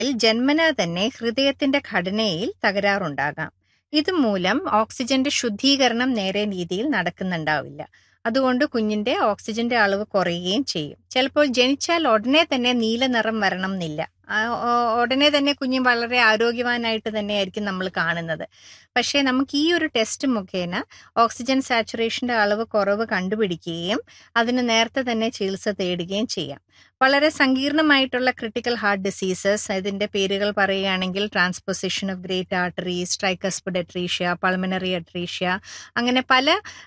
ജന്മന തന്നെ ഹൃദയത്തിന്റെ ഘടനയിൽ തകരാറുണ്ടാകാം ഇതുമൂലം ഓക്സിജന്റെ ശുദ്ധീകരണം നേരെ രീതിയിൽ നടക്കുന്നുണ്ടാവില്ല അതുകൊണ്ട് കുഞ്ഞിന്റെ ഓക്സിജന്റെ അളവ് കുറയുകയും ചെയ്യും ചിലപ്പോൾ ജനിച്ചാൽ ഉടനെ തന്നെ നീല നിറം വരണം എന്നില്ല ആ, ഓ- ഉടനെ തന്നെ കുഞ്ഞ് വളരെ ആരോഗ്യവാനായിട്ട് തന്നെയായിരിക്കും നമ്മൾ കാണുന്നത് പക്ഷേ നമുക്ക് ഈ ഒരു ടെസ്റ്റ് മുഖേന ഓക്സിജൻ സാച്ചുറേഷന്റെ അളവ് കുറവ് കണ്ടുപിടിക്കുകയും അതിന് നേരത്തെ തന്നെ ചികിത്സ തേടുകയും ചെയ്യാം വളരെ സങ്കീർണമായിട്ടുള്ള ക്രിട്ടിക്കൽ ഹാർട്ട് ഡിസീസസ് ഇതിന്റെ പേരുകൾ പറയുകയാണെങ്കിൽ transposition of great arteries tricuspid atresia pulmonary atresia അങ്ങനെ പല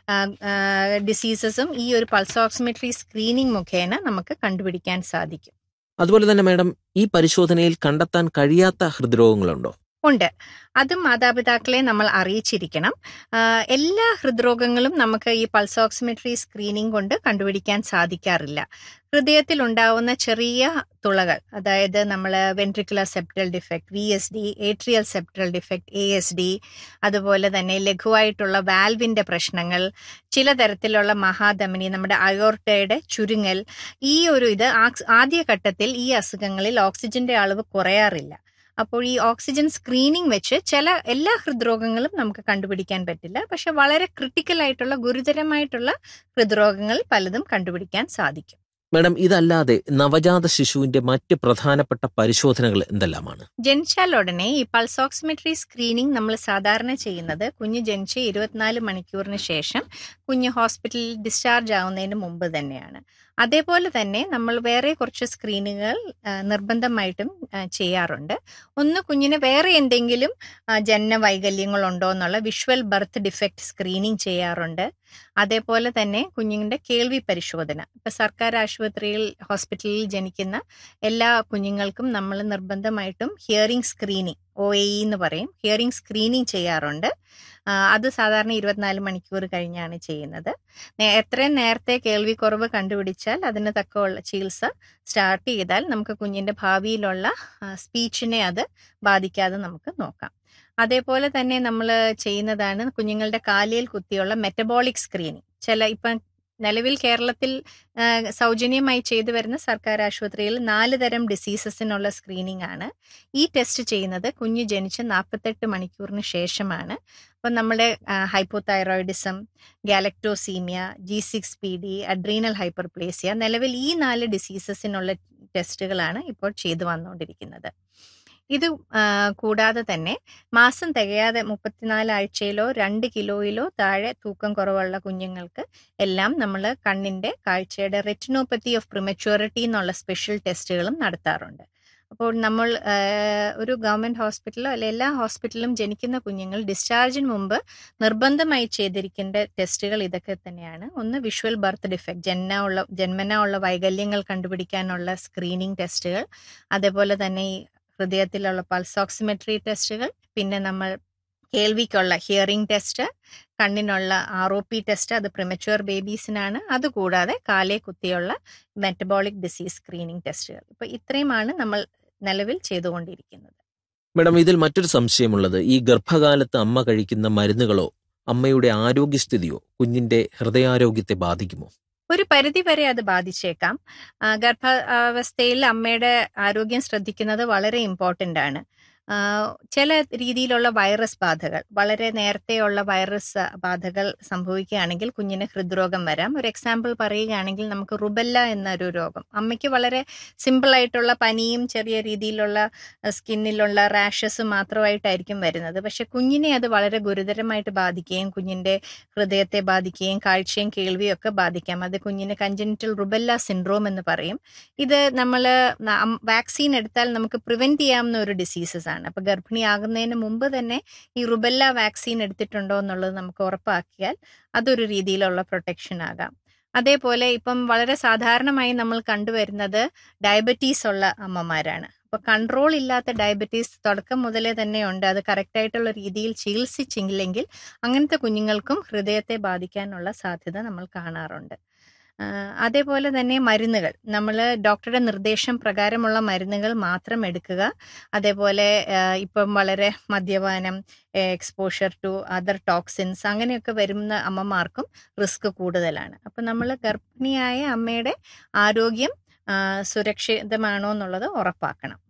ഡിസീസസും ഈ ഒരു പൾസ് ഓക്സിമെട്രി സ്ക്രീനിംഗ് മുഖേന നമുക്ക് കണ്ടുപിടിക്കാൻ സാധിക്കും അതുപോലെ തന്നെ മാഡം ഈ പരിശോധനയിൽ കണ്ടെത്താൻ കഴിയാത്ത ഹൃദ്രോഗങ്ങളുണ്ടോ ഉണ്ട് അതും മാതാപിതാക്കളെ നമ്മൾ അറിയിച്ചിരിക്കണം ആ, എല്ലാ ഹൃദ്രോഗങ്ങളും നമുക്ക് ഈ പൾസ് ഓക്സിമെട്രി സ്ക്രീനിംഗ് കൊണ്ട് കണ്ടുപിടിക്കാൻ സാധിക്കാറില്ല ഹൃദയത്തിൽ ഉണ്ടാവുന്ന ചെറിയ തുളകൾ അതായത് നമ്മൾ ventricular septal defect V S D atrial septal defect A S D അതുപോലെ തന്നെ ലഘുവായിട്ടുള്ള വാൽവിന്റെ പ്രശ്നങ്ങൾ ചില തരത്തിലുള്ള മഹാധമനി നമ്മുടെ അയോർട്ടയുടെ ചുരുങ്ങൽ ഈ ഒരു ഇത് ആക്സ്- ആദ്യഘട്ടത്തിൽ ഈ അസുഖങ്ങളിൽ ഓക്സിജന്റെ അളവ് കുറയാറില്ല അപ്പോൾ ഈ ഓക്സിജൻ സ്ക്രീനിംഗ് വെച്ച് ചില എല്ലാ ഹൃദ്രോഗങ്ങളും നമുക്ക് കണ്ടുപിടിക്കാൻ പറ്റില്ല പക്ഷെ വളരെ ക്രിട്ടിക്കൽ ആയിട്ടുള്ള ഗുരുതരമായിട്ടുള്ള ഹൃദ്രോഗങ്ങൾ പലതും കണ്ടുപിടിക്കാൻ സാധിക്കും മാഡം ഇതല്ലാതെ നവജാത ശിശുവിന്റെ മറ്റ് പ്രധാനപ്പെട്ട പരിശോധനകൾ എന്തെല്ലാമാണ് ജനിച്ചാൽ ഉടനെ ഈ പൾസ് ഓക്സിമെട്രി സ്ക്രീനിംഗ് നമ്മൾ സാധാരണ ചെയ്യുന്നത് കുഞ്ഞ് ജനിച്ച് ഇരുപത്തിനാല് മണിക്കൂറിന് ശേഷം കുഞ്ഞ് ഹോസ്പിറ്റലിൽ ഡിസ്ചാർജ് ആവുന്നതിന് മുമ്പ് തന്നെയാണ് അതേപോലെ തന്നെ നമ്മൾ വേറെ കുറച്ച് സ്ക്രീനുകൾ ആ, നിർബന്ധമായിട്ടും ആ, ചെയ്യാറുണ്ട് ഒന്ന് കുഞ്ഞിന് വേറെ എന്തെങ്കിലും ആ, ജനന വൈകല്യങ്ങളുണ്ടോ എന്നുള്ള വിഷ്വൽ ബർത്ത് ഡിഫക്റ്റ് സ്ക്രീനിങ് ചെയ്യാറുണ്ട് അതേപോലെ തന്നെ കുഞ്ഞിന്റെ കേൾവി പരിശോധന ഇപ്പൊ സർക്കാർ ആശുപത്രിയിൽ ഹോസ്പിറ്റലിൽ ജനിക്കുന്ന എല്ലാ കുഞ്ഞുങ്ങൾക്കും നമ്മൾ നിർബന്ധമായിട്ടും ഹിയറിംഗ് സ്ക്രീനിങ് ഒ എ എന്ന് പറയും ഹിയറിംഗ് സ്ക്രീനിങ് ചെയ്യാറുണ്ട് ആ, അത് സാധാരണ ഇരുപത്തിനാല് മണിക്കൂർ കഴിഞ്ഞാണ് ചെയ്യുന്നത് നേ- എത്രയും നേരത്തെ കേൾവി കുറവ് കണ്ടുപിടിച്ചാൽ അതിന് തക്കമുള്ള ചികിത്സ സ്റ്റാർട്ട് ചെയ്താൽ നമുക്ക് കുഞ്ഞിന്റെ ഭാവിയിലുള്ള സ്പീച്ചിനെ അത് ബാധിക്കാതെ നമുക്ക് നോക്കാം അതേപോലെ തന്നെ നമ്മൾ ചെയ്യുന്നതാണ് കുഞ്ഞുങ്ങളുടെ കാലിൽ കുത്തിയുള്ള മെറ്റബോളിക് സ്ക്രീനിങ് ചില ഇപ്പം നിലവിൽ കേരളത്തിൽ ആ, സൗജന്യമായി ചെയ്തു വരുന്ന സർക്കാർ ആശുപത്രിയിൽ നാല് തരം ഡിസീസസിനുള്ള സ്ക്രീനിംഗ് ആണ് ഈ ടെസ്റ്റ് ചെയ്യുന്നത് കുഞ്ഞ് ജനിച്ച് നാൽപ്പത്തെട്ട് മണിക്കൂറിന് ശേഷമാണ് അപ്പം നമ്മുടെ hypothyroidism galactosemia G six P D adrenal hyperplasia നിലവിൽ ഈ നാല് ഡിസീസസിനുള്ള ടെസ്റ്റുകളാണ് ഇപ്പോൾ ചെയ്തു വന്നുകൊണ്ടിരിക്കുന്നത് ഇത് ആ, കൂടാതെ തന്നെ മാസം തികയാതെ മുപ്പത്തിനാല് ആഴ്ചയിലോ രണ്ട് കിലോയിലോ താഴെ തൂക്കം കുറവുള്ള കുഞ്ഞുങ്ങൾക്ക് എല്ലാം നമ്മൾ കണ്ണിന്റെ കാഴ്ചയുടെ റെറ്റിനോപ്പത്തി ഓഫ് പ്രിമച്യൂരിറ്റി എന്നുള്ള സ്പെഷ്യൽ ടെസ്റ്റുകളും നടത്താറുണ്ട് അപ്പോൾ നമ്മൾ ആ, ഒരു ഗവൺമെന്റ് ഹോസ്പിറ്റലോ അല്ലെ എല്ലാ ഹോസ്പിറ്റലിലും ജനിക്കുന്ന കുഞ്ഞുങ്ങൾ ഡിസ്ചാർജിന് മുമ്പ് നിർബന്ധമായി ചെയ്തിരിക്കേണ്ട ടെസ്റ്റുകൾ ഇതൊക്കെ തന്നെയാണ് ഒന്ന് വിഷ്വൽ ബർത്ത് ഡിഫക്റ്റ് ജന്മ ഉള്ള ജന്മന ഉള്ള വൈകല്യങ്ങൾ കണ്ടുപിടിക്കാനുള്ള സ്ക്രീനിങ് ടെസ്റ്റുകൾ അതേപോലെ തന്നെ ഈ ഹൃദയത്തിലുള്ള പൾസ് ഓക്സിമെട്രി ടെസ്റ്റുകൾ പിന്നെ നമ്മൾ കേൾവിക്കുള്ള ഹിയറിംഗ് ടെസ്റ്റ് കണ്ണിനുള്ള ആർ ഒ പി ടെസ്റ്റ് അത് പ്രിമച്വർ ബേബീസിനാണ് അതുകൂടാതെ കാലേ കുത്തിയുള്ള മെറ്റബോളിക് ഡിസീസ് സ്ക്രീനിങ് ടെസ്റ്റുകൾ ഇപ്പൊ ഇത്രയുമാണ് നമ്മൾ നിലവിൽ ചെയ്തുകൊണ്ടിരിക്കുന്നത് മാഡം ഇതിൽ മറ്റൊരു സംശയമുള്ളത് ഈ ഗർഭകാലത്ത് അമ്മ കഴിക്കുന്ന മരുന്നുകളോ അമ്മയുടെ ആരോഗ്യസ്ഥിതിയോ കുഞ്ഞിന്റെ ഹൃദയാരോഗ്യത്തെ ബാധിക്കുമോ ഒരു പരിധി വരെ അത് ബാധിച്ചേക്കാം ആ, ഗർഭാവസ്ഥയിൽ അമ്മയുടെ ആരോഗ്യം ശ്രദ്ധിക്കുന്നത് വളരെ ഇമ്പോർട്ടൻ്റ് ആണ് ആ, ചില രീതിയിലുള്ള വൈറസ് ബാധകൾ വളരെ നേരത്തെയുള്ള വൈറസ് ബാധകൾ സംഭവിക്കുകയാണെങ്കിൽ കുഞ്ഞിന് ഹൃദ്രോഗം വരാം ഒരു എക്സാമ്പിൾ പറയുകയാണെങ്കിൽ നമുക്ക് റുബെല്ല എന്നൊരു രോഗം അമ്മയ്ക്ക് വളരെ സിമ്പിൾ ആയിട്ടുള്ള പനിയും ചെറിയ രീതിയിലുള്ള സ്കിന്നിലുള്ള റാഷസും മാത്രമായിട്ടായിരിക്കും വരുന്നത് പക്ഷെ കുഞ്ഞിനെ അത് വളരെ ഗുരുതരമായിട്ട് ബാധിക്കുകയും കുഞ്ഞിന്റെ ഹൃദയത്തെ ബാധിക്കുകയും കാഴ്ചയും കേൾവിയും ഒക്കെ ബാധിക്കാം അത് കുഞ്ഞിന് കഞ്ചനിറ്റൽ റുബെല്ല സിൻഡ്രോം എന്ന് പറയും ഇത് നമ്മൾ വാക്സിൻ എടുത്താൽ നമുക്ക് പ്രിവെന്റ് ചെയ്യാവുന്ന ഒരു ഡിസീസസ് ആണ് അപ്പൊ ഗർഭിണിയാകുന്നതിന് മുമ്പ് തന്നെ ഈ റുബെല്ല വാക്സിൻ എടുത്തിട്ടുണ്ടോ എന്നുള്ളത് നമുക്ക് ഉറപ്പാക്കിയാൽ അതൊരു രീതിയിലുള്ള പ്രൊട്ടക്ഷൻ ആകാം അതേപോലെ ഇപ്പം വളരെ സാധാരണമായി നമ്മൾ കണ്ടുവരുന്നത് ഡയബറ്റീസ് ഉള്ള അമ്മമാരാണ് അപ്പൊ കൺട്രോൾ ഇല്ലാത്ത ഡയബറ്റീസ് തുടക്കം മുതലേ തന്നെ ഉണ്ട് അത് കറക്റ്റ് ആയിട്ടുള്ള രീതിയിൽ ചികിത്സിച്ചില്ലെങ്കിൽ അങ്ങനത്തെ കുഞ്ഞുങ്ങൾക്കും ഹൃദയത്തെ ബാധിക്കാനുള്ള സാധ്യത നമ്മൾ കാണാറുണ്ട് ആ, അതേപോലെ തന്നെ മരുന്നുകൾ നമ്മൾ ഡോക്ടറുടെ നിർദ്ദേശം പ്രകാരമുള്ള മരുന്നുകൾ മാത്രം എടുക്കുക അതേപോലെ ആ, ഇപ്പം വളരെ മദ്യപാനം എക്സ്പോഷർ ടു അതർ ടോക്സിൻസ് അങ്ങനെയൊക്കെ വരുന്ന അമ്മമാർക്കും റിസ്ക് കൂടുതലാണ് അപ്പം നമ്മൾ ഗർഭിണിയായ അമ്മയുടെ ആരോഗ്യം ആ, സുരക്ഷിതമാണോ എന്നുള്ളത് ഉറപ്പാക്കണം